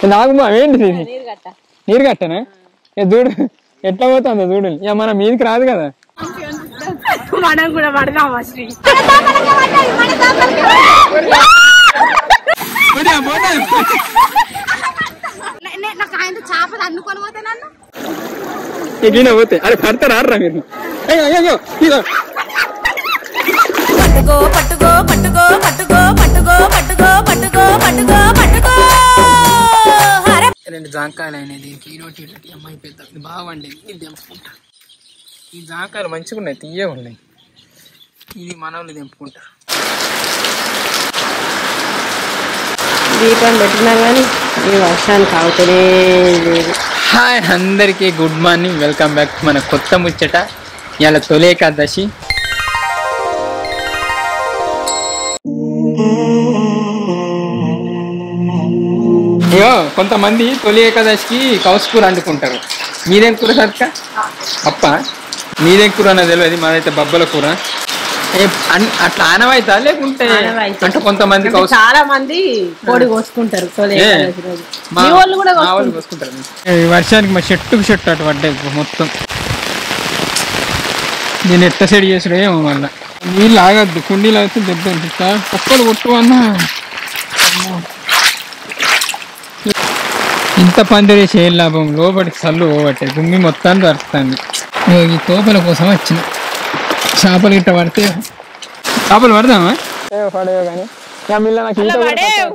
నాగమ్మ ఏంటిది ఇది నీరు గట్ట నీరు కట్టనా ఏ దూడు ఎట్లా పోతుందో దూడు ఇక మన మీదికి రాదు కదా మనం కూడా పడదామా శ్రీ పోనీ, పోనీ. నాకు ఆయన చేపలు అన్నుకొని పోతే నన్ను ఇక ఈయన పోతే అరే పడతారా ఆడరా మీరు అయ్యో అయ్యో ఇదో పట్టుకో పట్టుకో పట్టుకో పట్టుకో పట్టుకో పట్టుకో పట్టుకో పట్టుకో పట్టుకో హరే రెండు జాంకాయలు అయినాయి దీనికి ఈరోటి ఇరోటి అమ్మాయి పెద్ద ఇది బాగా వండింది ఇది తెంపుకుంటా ఈ జాంకాయలు మంచిగా ఉన్నాయి తీయగా ఉన్నాయి ఇది మన వాళ్ళు తెంపుకుంటారు దీపం పెట్టినా కానీ ఈ వర్షానికి అవుతూనే లేదు హాయ్ అందరికీ గుడ్ మార్నింగ్ వెల్కమ్ బ్యాక్ మన కొత్త ముచ్చట ఇవాళ తొలి ఏకాదశి అయ్యో కొంతమంది తొలి ఏకాదశికి కౌస్ కూర వండుకుంటారు మీదేం కూర సత్క అప్ప మీదేం కూర అన్నది తెలియదు మాదైతే బబ్బల కూర ఏ, అన్- అట్లా ఆనవాయితా లేకుంటే ఆనవాయితీ. అంటే కొంతమంది కౌస్ చాలా మంది కోడి కోసుకుంటారు తొలి ఏ, ఏకాదశి రోజు. మా మీ వాళ్ళు కూడా మా వాళ్ళు కోసుకుంటారు ఈ వర్షానికి మా చెట్టుకు చెట్టు అటు పడ్డాయి మొత్తం నేను ఎట్ట సెడి చేసుడు ఏమో మళ్ళా నీళ్ళు ఆగద్దు కుండీలు అయితే దెబ్బ అనిపిస్తా కుక్కలు కొట్టు అన్నా అమ్మో. ఇంత పందిరేసి ఏం లాభం లోపలికి చల్లు పోబట్టే గుమ్మి మొత్తాన్ని దొరుకుతుంది ఈ తోపల కోసం వచ్చిన చేపలు గిట్ట పడితే చేపలు పడదామా పడేవో కానీ మిల్ల నాకు ఈత కూడా పట్టదు.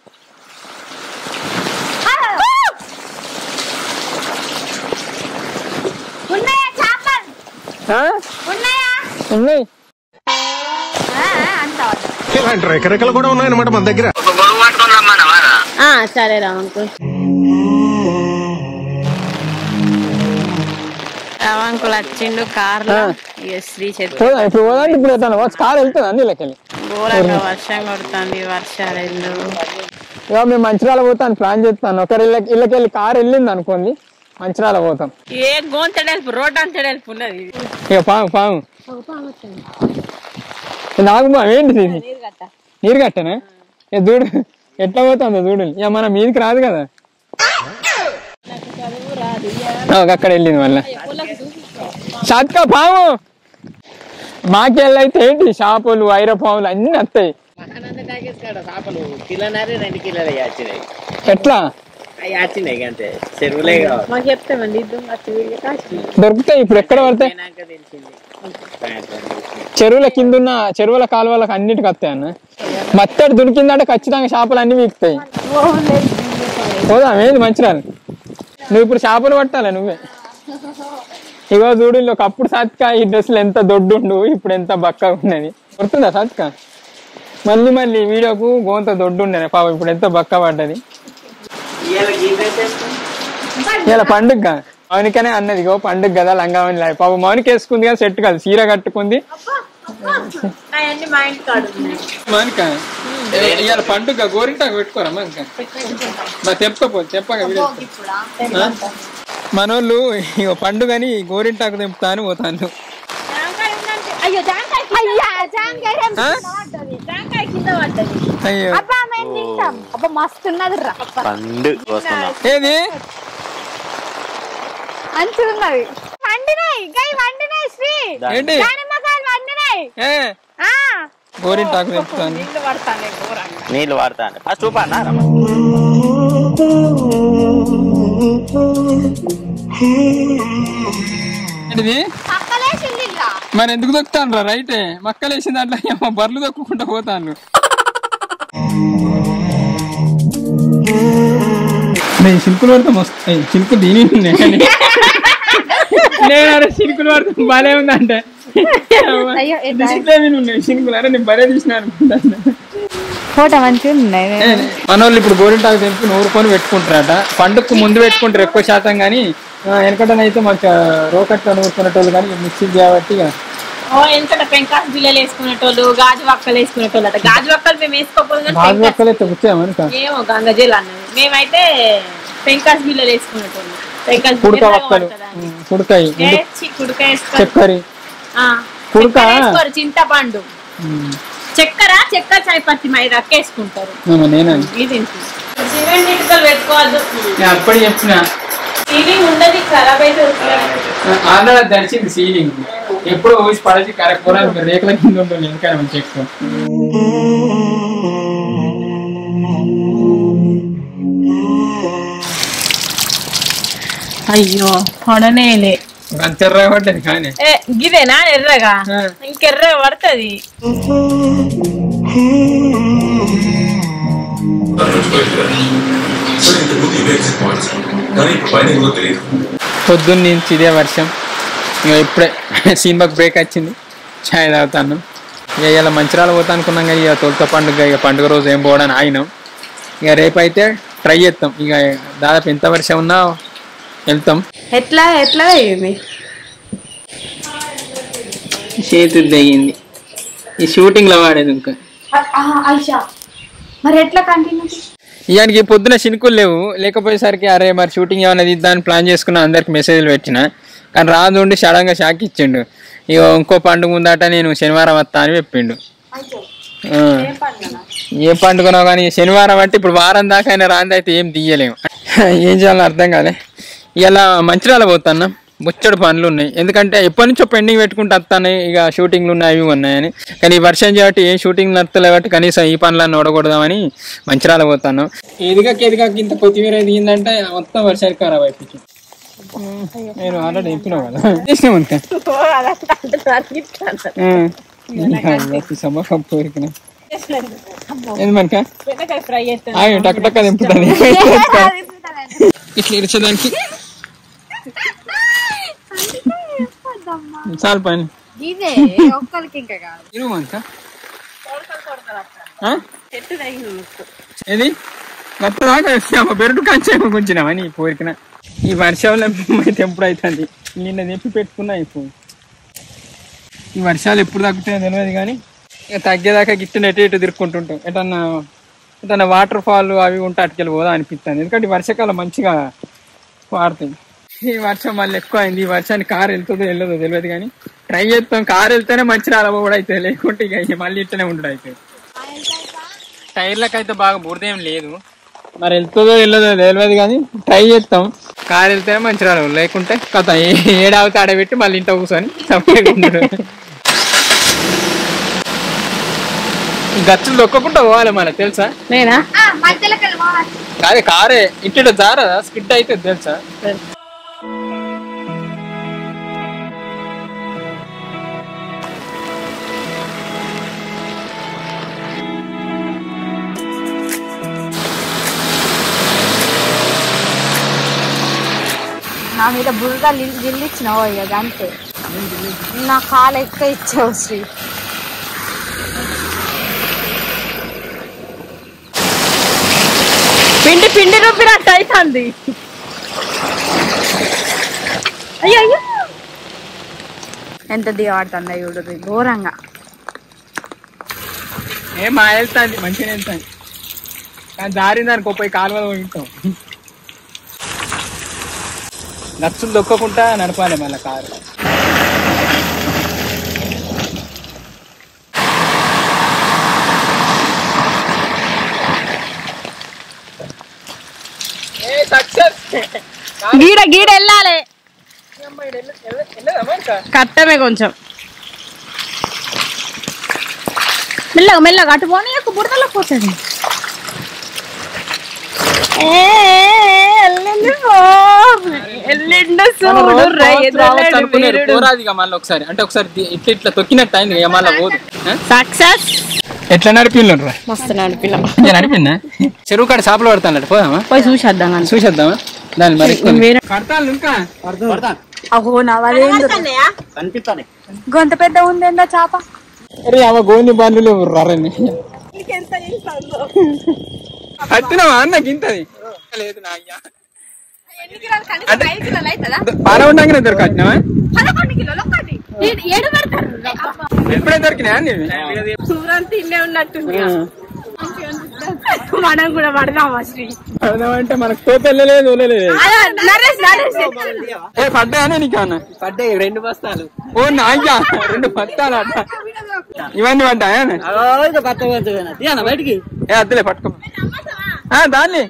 ఉన్నాయా చేపలు ఆ? ఉన్నాయా ఉన్నాయి అంత ఇలాంటి రెకరెకలు కూడా ఉన్నాయన్నమాట మన దగ్గర ఆ, సరే రా అంకుల్ రావంకుల్ వచ్చిండు కార్ లో ఇక శ్రీ చెట్టు పోదా ఇప్పుడు పోదానికి ఇప్పుడు ఎట్లా వచ్చి కారు వెళ్తుంది అన్ని లెక్కని ఘోరంగా వర్షం కొడుతుంది వర్షాలు ఎందు ఇక మేము మంచిర్యాల పోతాను ప్లాన్ చేస్తాను ఒకరి ఇళ్ళకి ఇళ్ళకెళ్ళి కారు వెళ్ళింది అనుకోండి మంచిర్యాల పోతాం ఏ గోంతడెల్పు రోడ్ అంతడెల్పు ఉన్నది ఇక పాము పాము నాగమ్మ ఏంటిది ఇది నీరు కట్టనా ఇక దూడు ఎట్లా పోతుందో దూడు ఇక మన మీదికి రాదు కదా ఆ, అక్కడ వెళ్ళింది మళ్ళా షాత్కా పాము మాకెళ్ళైతే ఏంటి చేపలు వైర పాములు అన్ని వస్తాయి చేపలు కిలోన్నర రెండు కిలోలు వచ్చినాయి ఎట్లా అవి వచ్చినాయి అంతే చెరువులే కావాలి మాకు చెప్తామండి ఇద్దరు వచ్చి వీళ్ళు కాచి దొరుకుతాయి ఇప్పుడు ఎక్కడ పడతాయి పోయినాక తెలిసింది చెరువుల కింద ఉన్న చెరువుల కాలువలకు అన్నిటికి వస్తాయి అన్న మత్తడి దునికిందంటే ఖచ్చితంగా చేపలు అన్ని వీక్తాయి పోదాం ఏంది మంచిరాలు నువ్వు ఇప్పుడు చేపలు పట్టాలి నువ్వే ఇగో చూడు వీళ్ళు ఒకప్పుడు సాత్క ఈ డ్రెస్సులు ఎంత దొడ్డుండు ఇప్పుడు ఎంత బక్క ఉన్నది గుర్తుందా సాత్క మళ్ళీ మళ్ళీ వీడియోకు గోంత దొడ్డు ఉండేది పాపం ఇప్పుడు ఎంత బక్క పడ్డది ఇవాళ గీత వేసేసుకుని ఇలా పండుగ మౌనికనే అన్నది ఇగో పండుగ కదా లంగామని లాయ్ పాపం మౌనిక వేసుకుంది కదా సెట్ కాదు చీర కట్టుకుంది అవన్నీ మా ఇంటి కాడు ఉన్నాయి మౌనిక ఇవాళ పండుగ గోరింటాకు పెట్టుకోరా మౌనిక మా తెప్పపో తెప్పగా వీడియో ఆ? మనోళ్ళు ఇగో పండుగని గోరింటాకు తెంపుతా అని పోతాను అయ్యో జాంకాయ అయ్యా జాంకాయ ఆ? జాంకాయ కింద పడ్డది అయ్యో అబ్బా మేము తింటాం అబ్బా మస్తు ఉన్నది రా పండు వస్తున్నా ఏది మంచిగా ఉన్నది వండినాయి గై వండినాయి శ్రీ ఏంటి దానిమ్మకాయలు వండినాయి ఏ ఆ గోరింటాకు తెంపుతాను నీళ్ళు పడతానే ఘోరంగా నీళ్ళు వాడతాను ఫస్ట్ చూపన్నా ఏంటిది పక్కలేసింది ఇలా మరి ఎందుకు దొక్కుతాను రా రైటే మక్కలేసిన దాంట్లో ఏమో బర్రెలు దొక్కుకుంటా పోతాను నేను చిలుకులు పడితే మస్తు ఏయ్, చిలుకులు దీని ఉన్నాయి కానీ. నేను అరే చిలుకులు పడితే భలే ఉందంటే అయ్యో డిసిప్లే ఉన్నాయి చిలుకులు అరే నేను భలే తీసిన అనుకుంటాను ఫోటో మంచిగా ఉన్నాయి మన వాళ్ళు ఇప్పుడు గోరింటాకు తెంపి నూరుకొని పెట్టుకుంటారట పండుగకు ముందు పెట్టుకుంటారు ఎక్కువ శాతం కానీ వెనకటనైతే మంచిగా రోకట్ల నూరుకునేటోళ్ళు కానీ మిక్సీ కాబట్టి ఇక ఓ ఎంత పెంకాస్ బిల్లలు వేసుకునేటోళ్ళు గాజు వక్కలు వేసుకునేటోళ్ళు అట గాజు వక్కలు మేము వేసుకోకపోతే కానీ బాగా పెంకాస్ ఒక్కలైతే గుచ్చామని ఏమో గంగజీలు అన్నది మేమైతే పెంకాస్ బిల్లలు వేసుకునేటోళ్ళు పెంకాస్ కుడక బిల్లలు ఒక్కలు పడుతుందా? ఉమ్, కుడకాయ ఏ, చి, కుడక వేసుకోరు చక్కరి ఆ, కుడక? చక్కెర వేసుకోరు చింతపండు ఉమ్, చక్కెర చక్కెర చాయ్ పత్తి మైదా వేసుకుంటారు ఏమో నేనే ఇది సిమెంట్ ఇటుకలు పెట్టుకోవద్దు నేను అప్పుడు చెప్పిన సీలింగ్ ఉండదు ఖరాబ్ అయితే వస్తుంది ఆల్రెడీ దర్శింది సీలింగ్ ఎప్పుడు ఊసి పడచి కరెక్ట్ కూడా రేకుల కింద ఉంటుంది ఇంకా మంచి ఎక్కువ అయ్యో పడనేలే అంతెర్రగా పడ్డది కానీ ఏ గిదేనా ఎర్రగా ఆ. ఇంకెర్రగా పడుతుంది ఇంతకుముందు ఇవే ఎగ్జిట్ పాయింట్స్ కానీ ఇప్పుడు పైన ఏదో తెలియదు పొద్దున్న నుంచి ఇదే వర్షం ఇక ఇప్పుడే సినిమాకి బ్రేక్ వచ్చింది ఛాయ్ తాగుతాను ఇక ఇలా మంచిరాలు పోతా అనుకున్నాం కానీ ఇక తొలత పండుగ ఇక పండుగ రోజు ఏం పోవడానికి ఆగినాం ఇక రేపు అయితే ట్రై చేస్తాం ఇక దాదాపు ఎంత వర్షం ఉన్నా వెళ్తాం ఎట్లా ఎట్లా అయ్యింది చేతులు తెగింది ఈ షూటింగ్లో వాడేది ఇంకా ఐషా మరి ఎట్లా కంటిన్యూ ఇయానికి పొద్దున చినుకులు లేవు లేకపోయేసరికి అరే మరి షూటింగ్ ఏమైనా తీద్దామని ప్లాన్ చేసుకున్న అందరికి మెసేజ్లు పెట్టిన కానీ రాదు ఉండి సడన్గా షాక్ ఇచ్చిండు ఇక ఇంకో పండుగ ఉందట నేను శనివారం వస్తా అని చెప్పిండు ఆ. ఏ పండుగనో కానీ శనివారం అంటే ఇప్పుడు వారం దాకా అయినా రాంది అయితే ఏం తీయలేము ఏం చేయాలో అర్థం కాలే ఇలా మంచిర్యాల పోతాను బొచ్చడు పనులు ఉన్నాయి ఎందుకంటే ఎప్పటి నుంచో పెండింగ్ పెట్టుకుంటూ వస్తాను ఇక షూటింగ్లు ఉన్నాయి అవి ఉన్నాయని కానీ ఈ వర్షం చేయబట్టి ఏం షూటింగ్ నడుస్తలే కాబట్టి కనీసం ఈ పనులన్నీ ఓడకూడదామని మంచిర్యాల పోతాను ఎదిగాక ఎదిగాక ఇంత కొత్తిమీర ఎదిగిందంటే మొత్తం వర్షానికి ఖరాబ్ అయిపోయింది నేను ఆల్రెడీ చెప్పినావు కదా చేసినావు అంతే సమ్మకం పోరికిన ఏంది మనక బెండకాయ ఫ్రై చేస్తాను ఆగి టక్ టక్ దింపుతుంది ఇట్లా ఇరచడానికి చాలు పని ఇదే ఒక్కరికి ఇంకా కాదు ఇరువు మనక చెట్టు తగిన మొత్తం ఏది గత దాకా బెరడు కంచే కొంచెం అని పోరికిన ఈ వర్షంలో అయితే ఎప్పుడు అవుతుంది నిన్న తెప్పి పెట్టుకున్నా ఇప్పుడు ఈ వర్షాలు ఎప్పుడు తగ్గుతాయో తెలియదు కానీ ఇక తగ్గేదాకా గిట్టు ఎటు ఇటు తిరుక్కుంటుంటాం ఎటన్నా ఎటన్నా వాటర్ ఫాల్ అవి ఉంటే అటుకెళ్ళి పోదా అనిపిస్తుంది ఎందుకంటే ఈ వర్షాకాలం మంచిగా వాడుతుంది ఈ వర్షం మళ్ళీ ఎక్కువ అయింది ఈ వర్షానికి కారు వెళ్తుందో వెళ్ళదో తెలియదు కానీ ట్రై చేస్తాం కారు వెళ్తేనే మంచి రాలబో కూడా అవుతుంది లేకుంటే ఇక మళ్ళీ ఇట్లనే ఉండడు అవుతుంది టైర్లకు అయితే బాగా బురదేం లేదు మరి వెళ్తుందో వెళ్ళదో తెలియదు కానీ ట్రై చేస్తాం కారు వెళ్తేనే మంచి రాదు లేకుంటే కథ ఏడావితే ఆడబెట్టి మళ్ళీ ఇంట్లో కూర్చొని సపరేట్ ఉండడు ఈ గచ్చులు దొక్కకుండా పోవాలి మన తెలుసా నేనా మధ్యలోకి వెళ్ళి పోవాలి. కాదే కారే ఇట్ట జారదా స్కిడ్ అయితే తెలుసా నా మీద బురద జిల్లిచ్చినావు ఇక అంతే నా కాలు ఎక్కువ ఇచ్చావు శ్రీ పిండి పిండి రుబ్బినట్టు అవుతుంది అయ్యో అయ్యో ఎంత దిగాడుతుందా చూడు ఘోరంగా ఏ మా వెళ్తాంది మంచిగా వెళ్తాంది కానీ దారిని దానికి పోయి కాలువలో ఉంటాం నచ్చులు దొక్కకుండా నడపాలి మళ్ళీ కారు సక్సెస్ గీడ గీడ వెళ్ళాలి కట్టమే కొంచెం మెల్లగా మెల్లగా అటు పోనీ యొక్క బురదలో పోతుంది ఏ, ఎల్లుండి పో. ఎల్లుండి చూడు రైతులని వీరుడు. పోరాదిగా మళ్ళీ ఒకసారి అంటే ఒకసారి ది- ఇట్లా ఇట్లా తొక్కినట్టు అయింది ఇక మళ్ళీ పోదు సక్సెస్ ఎట్లా నడిపిల్లు రా మస్తు నడిపిల్ల నడిపిందా చెరువు కాడ చేపలు పడతాను పోదామా పోయి చూసేద్దాం కానీ చూసేద్దామా దాన్ని మరి వేరే- కడతాను ఇంకా అహో నవలేందు కనిపిస్తాను గొంత పెద్ద ఉందేందా చాప అరే అవ గోని బండ్లు రరని కట్టినవా అన్న గింతది లేదు నా అయ్యా బాగా ఉండగానే దొరకట్టినవా ఎప్పుడే దొరికినా నీవి సూరం తిన్నే ఉన్నట్టుంది మనం కూడా పడదామా శ్రీ అంటే మనకు తోపు వెళ్ళలేదు వదలలేదు నరేష్ నరేష్ ఏ పడ్డాయనే నీకు అన్న పడ్డాయి రెండు బస్తాలు ఓ నాయ్యా రెండు పత్తాలు అట్ట ఇవన్నీ పడ్డాయా బత్త తీయనా బయటికి ఏ అద్దలే పట్టుకో ఆ, దాన్ని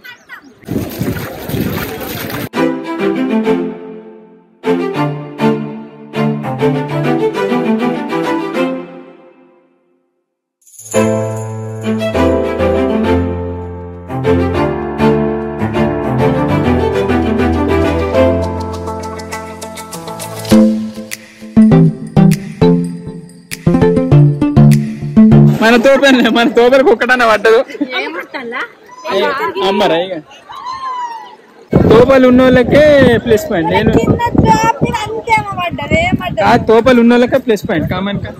మన తోపే మన తోపలకు ఒక్కటన్నా పడ్డదు అమ్మరా ఇక తోపలు ఉన్న వాళ్ళకే ప్లస్ పాయింట్ నేను ఆ తోపలు ఉన్న వాళ్ళకే ప్లస్ పాయింట్ కామన్ కా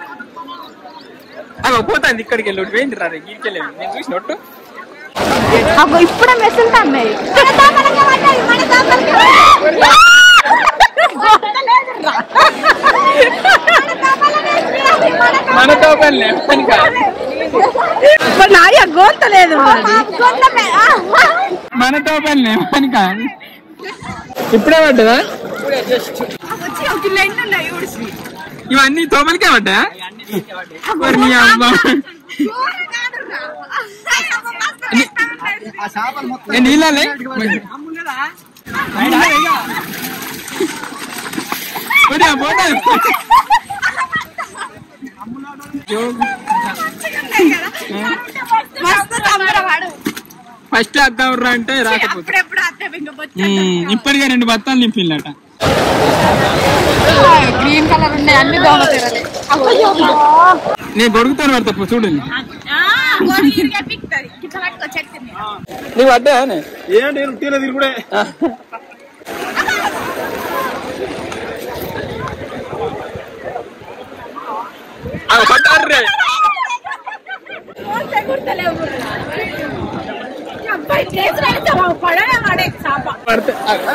అగో పోతాంది ఇక్కడికి వెళ్ళి పోయింది రా గీడికి వెళ్ళి నేను చూసినట్టు అగో ఇప్పుడే మెసులుతా అన్నాయి మన తోపలు లేవని కాదు నాయ గోంతలేదు మన తోపలు లేవని కాదు ఇప్పుడే పడ్డదా ఇవన్నీ తోపలకే పడ్డా మరి నీ అమ్మ ఏ నీళ్ళలే పోనీ, పోనీ. ఫస్ట్ అద్దాం రా అంటే రాకపోతే ఉమ్, ఇప్పటికే రెండు బత్తాలు నింపిల్లట గ్రీన్ కలర్ ఉన్నాయి అన్ని దోమ తెరలే నేను గొడుగుతాను పడతా చూడండి నీకు పడ్డా ఏంటి ఉట్టిలో తిరుగుడే పడ్డారు పడితే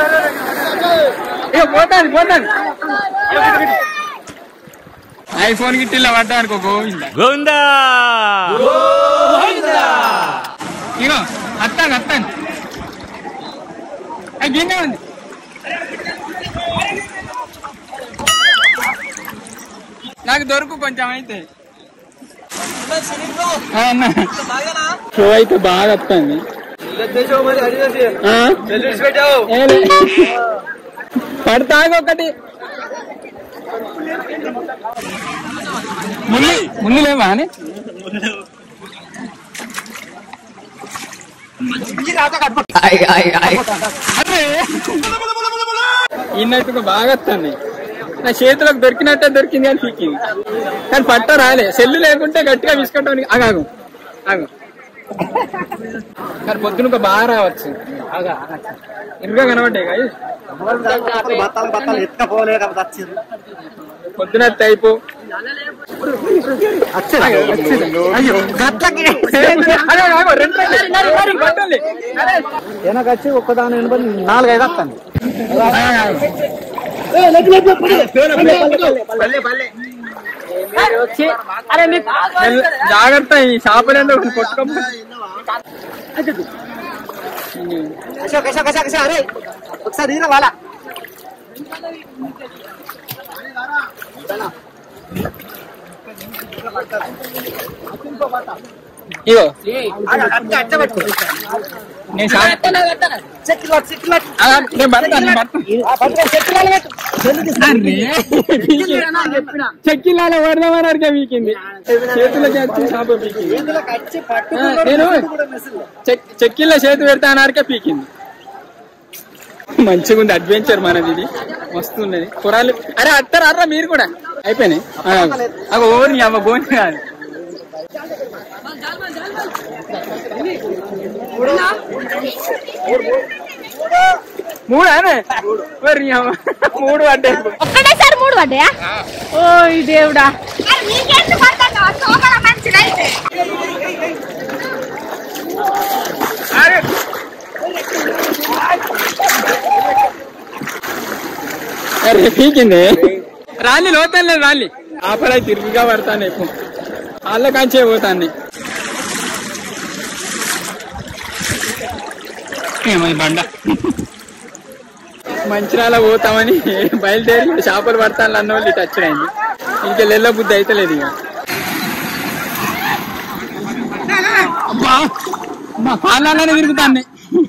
ఇక పోతాను పోతాను ఐఫోన్ గిట్టి ఇలా పడ్డా అనుకో గోవింద ఇగో అత్తాను అత్తాను అది గిన్నె ఉంది నాకు దొరుకు కొంచెం అయితే ఆ, అన్న. షో అయితే బాగా వస్తుంది ఆ? ఏలే. పడతాగు ఒకటి ముళ్ళు ముళ్ళు లేవా అని అరే ఈయనైతే బాగా వస్తుంది నా చేతిలోకి దొరికినట్టే దొరికింది కానీ పీకింది కానీ పట్ట రాలే సెల్లు లేకుంటే గట్టిగా విసుకటానికి ఆగాగు ఆగు కానీ పొద్దున ఒక బాగా రావచ్చు ఇరుగా కనబడ్డాయి కాదు బత్తాలు బత్తాలు ఎత్తుకపోలే కాబట్టి వచ్చింది పొద్దున అయిపో అయ్యో గట్లకి అరే, ఆగు, రెండు రోజులు. రెండు రోజులు. అరే, వెనకొచ్చి ఒక్కదాని ఎనభై నాలుగైదు వస్తాను మెల్ల- జాగ్రత్త ఈ చేపలు ఎందుకు కొట్టుకోమో ఒకసారి తీరా వాళ్ళ ఇగో నేను చేప- ఆ, నేను పడతాను నేను పడతాను అరే, చెక్కిలాల పడదామని వీకింది చేతులకి వచ్చి చేప పీకింది ఆ, నేను చెక్- చెక్కిళ్ళ చేతి పెడతానరికే పీకింది మంచిగా ఉంది అడ్వెంచర్ మనది ఇది మస్తు ఉన్నది కురాలు అరే అత్తారు అర్రా మీరు కూడా అయిపోయినాయి అవి ఓవర్ నీ అమ్మ బోన్ కాదు మూడానే మరి నీ అమ్మ మూడు పడ్డాయి ఒక్కటేసారి మూడు పడ్డాయా ఓ ఈ దేవుడా అరే అరే పీకింది రాలి లోతాను రాలి ఆపరాయి తిరుగుగా పడతాను ఎక్కువ వాళ్ళ కాంచే పోతాన్ని ఏమది బండ మంచిరాల పోతామని బయలుదేరి చేపలు పడతాను అన్న వాళ్ళు టచ్ అయింది ఇంకా లెల్ల బుద్ధి అయితే లేదు ఇక అబ్బా అమ్మ కాళ్ళనే తిరుగుతాంది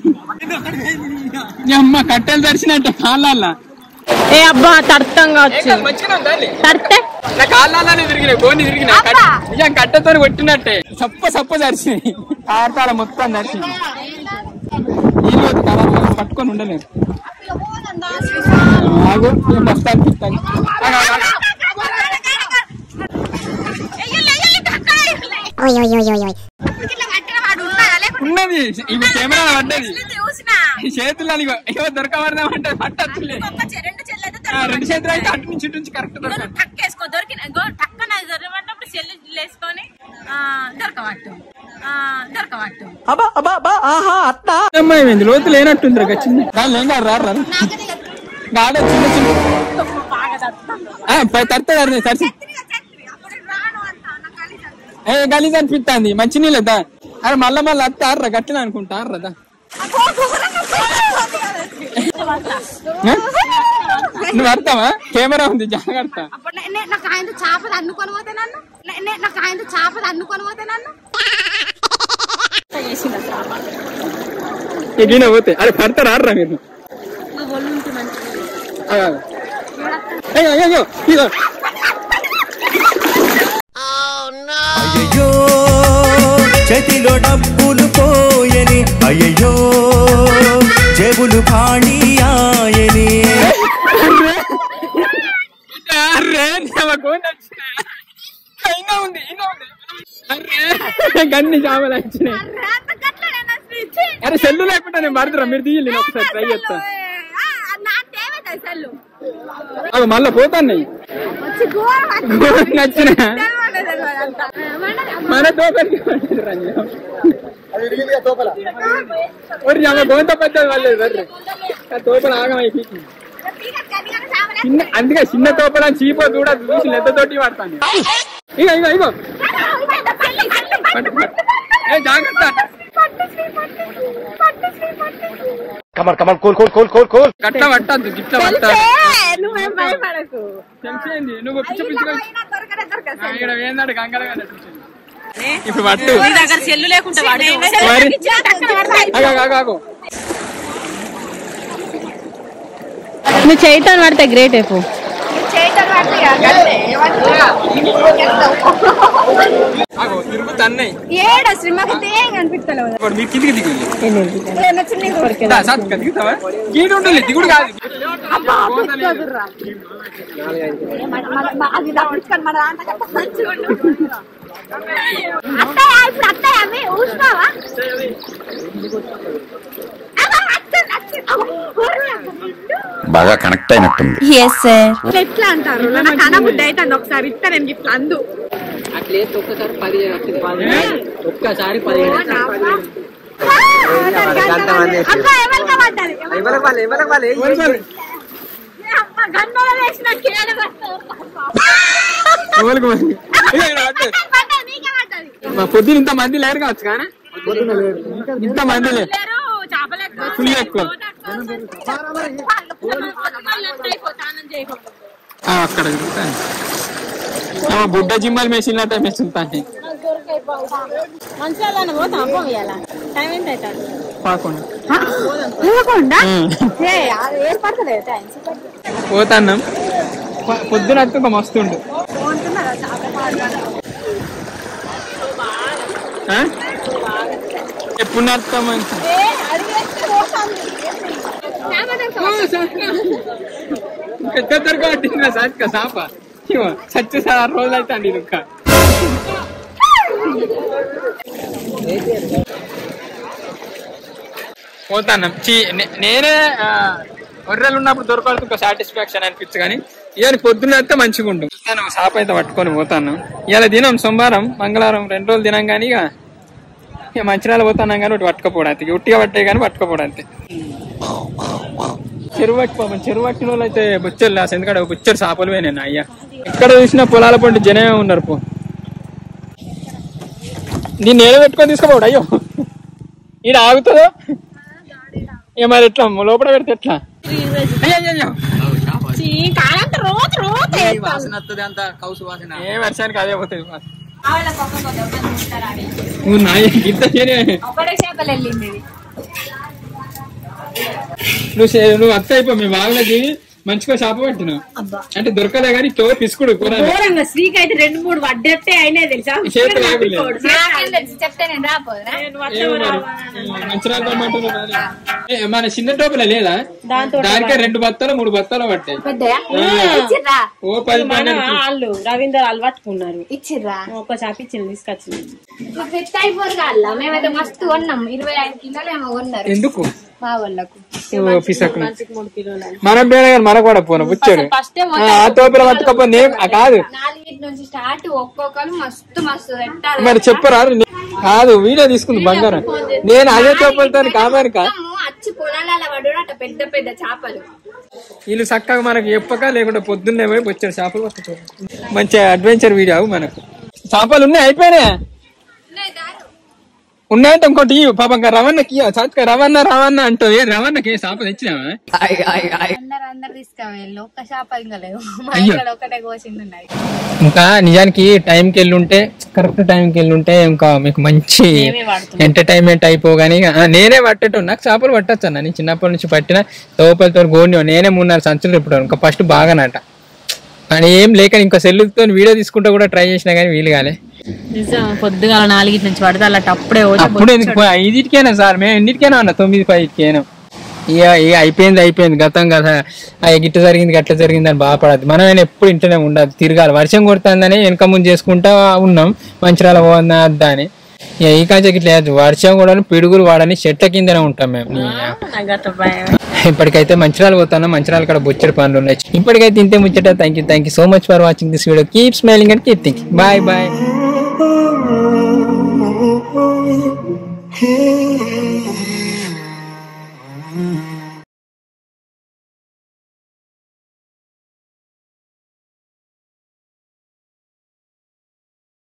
ఈ అమ్మ కట్టెలు తడిచినట్టు కాళ్ళ ఏ అబ్బా తడతాం కావచ్చు మంచిగా ఉందండి తడితే నా కాళ్ళనే తిరిగినాయి గోని తిరిగినాయి కట్- ఇక కట్టెతో కొట్టినట్టే సప్ప సప్ప దర్శినాయి కారతాల మొత్తం దర్శినాయి నీళ్ళు వద్దు, కరాబ్ పట్టుకొని ఉండలేదు ఆగు నేను బస్తానికి ఇస్తాను ఆగు, ఆగు, ఆగు. ఉన్నది ఇవి కెమెరా పడ్డది ఈ చేతుల్లో ఇగో ఇగో దొరకబడదామంటే పట్టచ్చులే ఆ, రెండు చేతులు అయితే అటు నుంచి ఇటు నుంచి కరెక్ట్ దొరకదు టక్కేసుకో దొరికిన గో టక్కన దొరకబడినప్పుడు సెల్ వేసుకొని దొరకబట్టు దొరకబట్టు అమ్మాయి ఏంది లోతు లేనట్టుంది వచ్చింది దాని ఏం కాదు రారు రారు గాడ చిన్న చిన్న ఆ, పై తడతాడు తడిచి ఏ గలీజ్ అనిపిస్తుంది మంచి నీళ్ళదా అరే మళ్ళా మళ్ళీ అత్త ఆర్రా గట్టిన అనుకుంటా ఆర్రదా నువ్వు అర్థమా కెమెరా ఉంది జాగ్రత్త నాకు ఆయన చేపలు అన్నుకొని పోతే నన్ను నే- నే- నాకు ఆయన చేపలు అన్నుకొని పోతే నన్ను ఎగిన పోతే అరే పడతారు ఆర్రా మీరు ఆ. అయ్యో అయ్యో, అయ్యో ఇదో అయ్యయ్యో చేతిలో డబ్బులు పోయని అయ్యయ్యో జేబులు ఖాళీ ఆయని అర్రే నాకు నచ్చినాయి అయినా ఉంది అయినా ఉంది అర్రే గన్ని చేపలు వచ్చినాయి అరే సెల్లు లేకుండా నేను పడతారా మీరు తీయాలి నేను ఒకసారి ట్రై చేస్తా అవి మళ్ళీ పోతాను నచ్చిన మన తోపలికి ఒరి ఆమె గోంత పెద్దది వాళ్ళేది వర్రి ఆ తోపలు ఆగమైపోయింది చిన్న అందుకే చిన్న తోపల చీపో చూడ చూసి లెద్దతోటి పడతాను ఇగో ఇగో ఇగో పట్టు, పట్టు. ఏ జాగ్రత్త కమర్ కమర్ కోల్ కోల్ కోల్ కోల్ కోల్ గట్ల పట్టద్దు గిట్ల పట్టాలి నువ్వేం భయపడకు తెలిసింది నువ్వు పిచ్చ పిచ్చగా ఆ, ఈడ ఏందాడు గంగరగా నటించింది. ఇప్పుడు పట్టు నీ దగ్గర సెల్లు లేకుండా వాడు మరి ఆగు, ఆగు, ఆగు, ఆగు. నువ్వు చేయితాను పడితే గ్రేట్ అయిపో ఆగు, తిరుగుతా అన్నయ్య. ఏడ శ్రీమతి ఏం కనిపిస్తలేవు ఇప్పుడు మీరు కిందికి దిగుంది దా, సాత్విక, దిగుతావా గీడు ఉంటుంది దిగుడు కాదు అది తప్పించుకొని మన దాంట్లో మంచిగా ఉంటుంది. అత్తయ్య ఇప్పుడు అత్తయ్య అవి ఊసినావా అబ్బా, అత్తయ్య, అత్తయ్య. అబ్బో, బాగా కనెక్ట్ అయినట్టుంది ఎస్ సార్ ఎట్లా అంటారు నాకు అనబుద్ధి అయితే ఒకసారి ఇస్తా నేను ఇట్లా అందు ఒక్కసారి అక్క ఎవరికి పడ్డది అమ్మ గన్నులో వేసిన కేడ ఎవరికి మరి? ఇగో ఈడ పట్టు. పడ్డది నీకే పడ్డది మా పొద్దున ఇంత మంది లేరు కావచ్చు కానీ ఇంత మంది లేరు చేపలు ఎక్కువ ఫుల్ ఎక్కువ ఆ, అక్కడ తిరుగుతాను ఆ, బుడ్డ జిమ్మలు మెసినట్టే మెసులుతాను మంచిగా పోతాం పోయాల టైం ఎంత అవుతుంది పాకుండా చూడకుండా ఏ అది ఏర్పడతలేదు టైం పోతాన్నాం ప- పొద్దున వస్తే ఒక మస్తుండు ఆ? ఎప్పుడు నడుస్తాం మంచి పెద్ద దొరక పట్టింది సాధిక సాప ఇగో చచ్చి సార్ రోజులు అయితే అండి ఇది పోతాను నేనే ఆ, ఒర్రెలు ఉన్నప్పుడు దొరకాలి ఒక సాటిస్ఫాక్షన్ అనిపించు కానీ ఇవాళ పొద్దున్న అయితే మంచిగా ఉండు నేను షాప్ అయితే పట్టుకొని పోతాను ఇవాళ దినం సోమవారం మంగళవారం రెండు రోజులు తినాం కానీ ఇక ఇక మంచిర్యాల పోతాను కానీ ఒకటి పట్టుకపోవడానికి ఇక ఉట్టిగా పట్టే కానీ పట్టుకపోవడానికి చెరువు పట్టి పాపం చెరువు పట్టిన వాళ్ళు అయితే బుచ్చలు లాస్ ఎందుకంటే బుచ్చరు చేపలు నేను అయ్యా ఎక్కడ చూసినా పొలాల పండు జనమే ఉన్నారు పో దీన్ని ఏదో పెట్టుకొని తీసుకోపోడు అయ్యో ఈడ ఆగుతుందో ఇక మరి ఎట్లా లోపల పెడితే ఎట్లా అయ్యో, అయ్యో, అయ్యో. కాలంతా రోజు రోజు ఏ వర్షానికి అదే పోతుంది వాళ్ళకి ఒక్కొక్కటి ఒకటి ఉంటారు అని. నువ్వు నా ఇంత చేరే ఒకటే చేపలు వెళ్ళింది ఇది నువ్వు చే- నువ్వు అత్త అయిపో మీ వాళ్ళకి మంచిగా షాప పెట్టినావు అంటే దొరకలే కానీ తో పిసుకుడు కూర ఘోరంగా శ్రీకి అయితే రెండు మూడు వడ్డట్టే అయినాయి తెలుసా చేతులు ఆగలేదు. నాకేం తెలుసు చెప్తే నేను రాపోదురా ఏమో మరి. మంచిరాలు రమ్మంటున్నావు నాని. ఏ, మన చిన్న టోపుల లేదా దానికే రెండు బత్తాలు మూడు బత్తాలు పట్టాయి పెద్దయా ఇచ్చిర్రా ఓ పది మన పన్నెండు వాళ్ళు రవీందర్ వాళ్ళు పట్టుకున్నారు ఇచ్చిర్రా ఒక చాప ఇచ్చింది తీసుకొచ్చింది మాకు సెట్ అయిపోరు కాదు మేమైతే మస్తు కొన్నాం ఇరవై ఐదు కిలోలు ఏమో కొన్నారు ఎందుకు మా వాళ్ళకు ఓ పిసకు మనిషికి మూడు కిలోలు అని. మనం పేరు కానీ మనకు కూడా పోను బుచ్చాడు ఫస్ట్ ఆ తోపుల పట్టుకపోతే ఏం- ఆ, కాదు నాలుగింటి నుంచి స్టార్ట్ ఒక్కొక్కరు మస్తు మస్తు పెట్టారు మరి చెప్పరా కాదు వీడియో తీసుకుంది బంగారం నేను అదే తోపులతో కామానిక మొత్తము అచ్చి పొలాల పడుడట పెద్ద పెద్ద చేపలు వీళ్ళు చక్కగా మనకు చెప్పక లేకుంటే పొద్దున్నే పోయి వచ్చారు చేపలు పట్టుకోరు మంచి అడ్వెంచర్ వీడియో అవు మనకు చేపలు ఉన్నాయి అయిపోయినాయా ఉన్నాయంటే ఇంకోటి ఇయ్యి. పాపం ఇంకా రవణకి ఇయ్య. చక్కగా రవణ రవణ అంటావు ఏ రవణకి చేప తెచ్చినావా అందరు అందరు తీసుకువెళ్ళు ఒక్క చేప ఇంకా లేవు మా అయ్యో. ఇక్కడ ఒకటే కోసింది ఉన్నాయి ఇంకా నిజానికి టైంకి వెళ్ళి ఉంటే కరెక్ట్ టైంకి వెళ్ళి ఉంటే ఇంకా మీకు మంచి ఎంటర్టైన్మెంట్ అయిపోగాని ఆ, నేనే పట్టేటో నాకు చేపలు పట్టచ్చు అన్న నేను చిన్నప్పటి నుంచి పట్టిన తోపలతో గోని నేనే మూడున్నర సంచులు ఇప్పుడు ఇంకా ఫస్ట్ బాగానట కానీ ఏం లేక ఇంకా సెల్లుతో వీడియో తీసుకుంటా కూడా ట్రై చేసినా కానీ వీలు కాలే నిజం పొద్దుగాల నాలుగింటి నుంచి పడితే అలా అప్పుడే అప్పుడు ఎందుకు పోయి ఐదింటికేనా సార్ మేము ఎన్నిటికైనా ఉన్నా తొమ్మిది పదికేనా ఇక ఇక అయిపోయింది అయిపోయింది గతం కదా ఆ గిట్ట జరిగింది గట్ల జరిగింది అని బాధపడద్దు మనం అయినా ఎప్పుడు ఇంట్లోనే ఉండదు తిరగాలి వర్షం కొడుతుందని వెనక ముందు చేసుకుంటా ఉన్నాం మంచిరాల పోవద్దా అద్దా అని ఇక ఈ కాచ గిట్ల లేదు వర్షం కూడా పిడుగులు వాడని చెట్ల కిందనే ఉంటాం మేము నీ భయం ఇప్పటికైతే మంచిరాలు పోతాను మంచిరాలు కూడా బొచ్చడి పనులు ఉన్నాయి ఇప్పటికైతే ఇంతే ముచ్చట thank you thank you so much for watching this video keep smiling and keep thinking bye bye Hey.